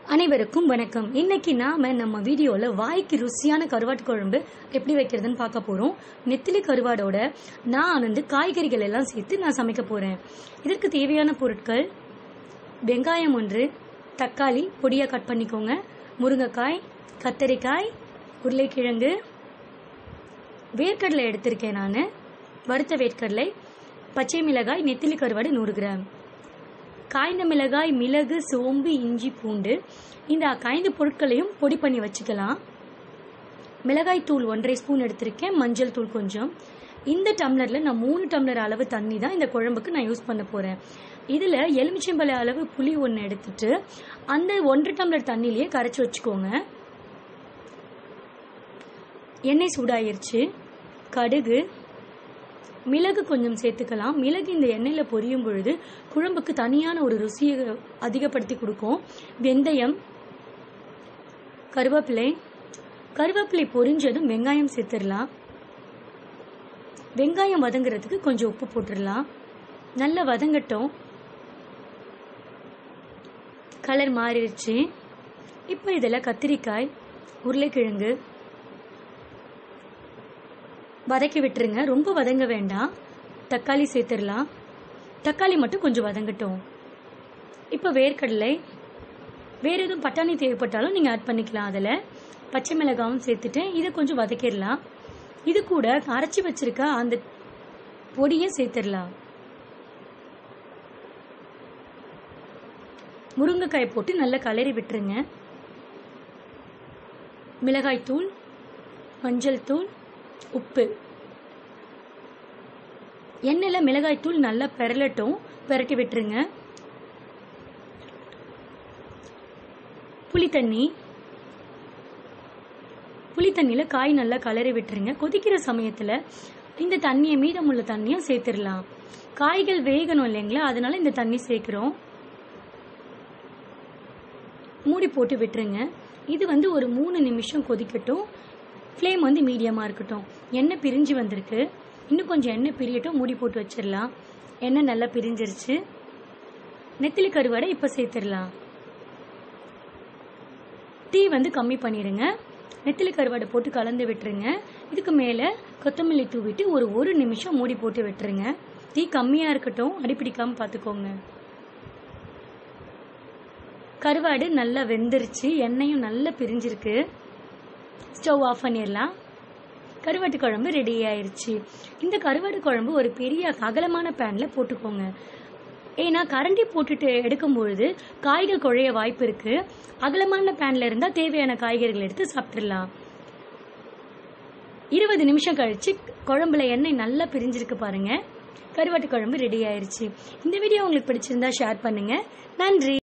அனைவருக்கும் வணக்கம் இன்னைக்கு நாம நம்ம வீடியோல வாய்க்கு ருசியான கருவாட்டு குழம்பு எப்படி வைக்கிறதுன்னு பார்க்க போறோம் நெத்திலி கருவாடோட நான் வந்து காய்கறிகள் எல்லாம் சேர்த்து நான் சமைக்க போறேன் இதற்கு தேவையான பொருட்கள் வெங்காயம் ஒன்று தக்காளி பொடியா கட் பண்ணிக்கோங்க முருங்கைக்காய் கத்தரிக்காய் உருளைக்கிழங்கு வேர்க்கடலை எடுத்திருக்கேன் நான் வறுத்த வேர்க்கடலை பச்சை மிளகாய் நெத்திலி கருவாடு நூறு கிராம் காய்ந்த மிளகாய் மிளகு சோம்பு இஞ்சி பூண்டு இந்த ஐந்து பொருட்களையும் பொடி பண்ணி வச்சுக்கலாம் மிளகாய் தூள் ஒன்றரை ஸ்பூன் எடுத்திருக்கேன் மஞ்சள் தூள் கொஞ்சம் இந்த டம்ளர்ல நான் மூணு டம்ளர் அளவு தண்ணி தான் இந்த குழம்புக்கு நான் யூஸ் பண்ண போறேன் இதுல எலுமிச்சம்பழ அளவு புளி ஒன்று எடுத்துட்டு அந்த ஒன்றரை டம்ளர் தண்ணிலேயே கரைச்சி வச்சுக்கோங்க எண்ணெய் சூடாயிருச்சு கடுகு மிளகு கொஞ்சம் சேர்த்துக்கலாம் மிளகு இந்த எண்ணெயில் பொரியும் பொழுது குழம்புக்கு தனியான ஒரு ருசியை அதிகப்படுத்தி கொடுக்கும் வெந்தயம் கருவேப்பிலை கருவேப்பிலை பொரிஞ்சதும் வெங்காயம் சேர்த்துடலாம் வெங்காயம் வதங்குறதுக்கு கொஞ்சம் உப்பு போட்டுடலாம் நல்லா வதங்கட்டும் கலர் மாறிடுச்சு இப்போ இதில் கத்திரிக்காய் உருளைக்கிழங்கு வதக்கி விட்டுருங்க ரொம்ப வதங்க வேண்டாம் தக்காளி சேர்த்துடலாம் தக்காளி மட்டும் கொஞ்சம் வதங்கட்டும் இப்போ வேர்க்கடலை வேறு எதுவும் பட்டாணி தேவைப்பட்டாலும் நீங்கள் ஆட் பண்ணிக்கலாம் அதில் பச்சை மிளகாவும் சேர்த்துட்டேன் இதை கொஞ்சம் வதக்கிடலாம் இது கூட அரைச்சி வச்சிருக்க அந்த பொடியை சேர்த்துடலாம் முருங்கைக்காய் போட்டு நல்லா கலரி விட்டுருங்க மிளகாய் தூள் மஞ்சள் தூள் உப்பு எண்ணெயில் மிளகாய் தூள் நல்லா பெரலட்டும் பெரட்டி விட்டுருங்க புளி தண்ணி புளி தண்ணியில் காய் நல்லா கலரி விட்டுருங்க கொதிக்கிற சமயத்தில் இந்த தண்ணியை மீதமுள்ள தண்ணியும் சேர்த்துடலாம் காய்கள் வேகணும் இல்லைங்களா அதனால இந்த தண்ணி சேர்க்குறோம் மூடி போட்டு விட்டுருங்க இது வந்து ஒரு மூணு நிமிஷம் கொதிக்கட்டும் ஃப்ளேம் வந்து மீடியமாக இருக்கட்டும் எண்ணெய் பிரிஞ்சு வந்திருக்கு இன்னும் கொஞ்சம் எண்ணெய் பிரியட்டும் மூடி போட்டு வச்சிடலாம் எண்ணெய் நல்லா பிரிஞ்சிருச்சு நெத்திலி கருவாடை இப்போ சேர்த்துடலாம் டீ வந்து கம்மி பண்ணிடுங்க நெத்திலி கருவாடை போட்டு கலந்து விட்டுருங்க இதுக்கு மேலே கொத்தமல்லி தூவிட்டு ஒரு ஒரு நிமிஷம் மூடி போட்டு விட்டுருங்க டீ கம்மியாக இருக்கட்டும் அடிப்பிடிக்காமல் பார்த்துக்கோங்க கருவாடு நல்லா வெந்துருச்சு எண்ணெயும் நல்லா பிரிஞ்சிருக்கு ஸ்டவ் ஆஃப் பண்ணிடலாம் கருவாட்டு குழம்பு ரெடி ஆயிருச்சு இந்த கருவாட்டு குழம்பு ஒரு பெரிய அகலமான பேனில் போட்டுக்கோங்க ஏன்னா கரண்டி போட்டுட்டு எடுக்கும் பொழுது காய்கள் குழைய வாய்ப்பு இருக்கு அகலமான பேன்ல இருந்தால் தேவையான காய்கறிகள் எடுத்து சாப்பிட்றலாம் இருபது நிமிஷம் கழிச்சு குழம்புல எண்ணெய் நல்லா பிரிஞ்சிருக்கு பாருங்க கருவாட்டு குழம்பு ரெடி ஆயிருச்சு இந்த வீடியோ உங்களுக்கு பிடிச்சிருந்தா ஷேர் பண்ணுங்க நன்றி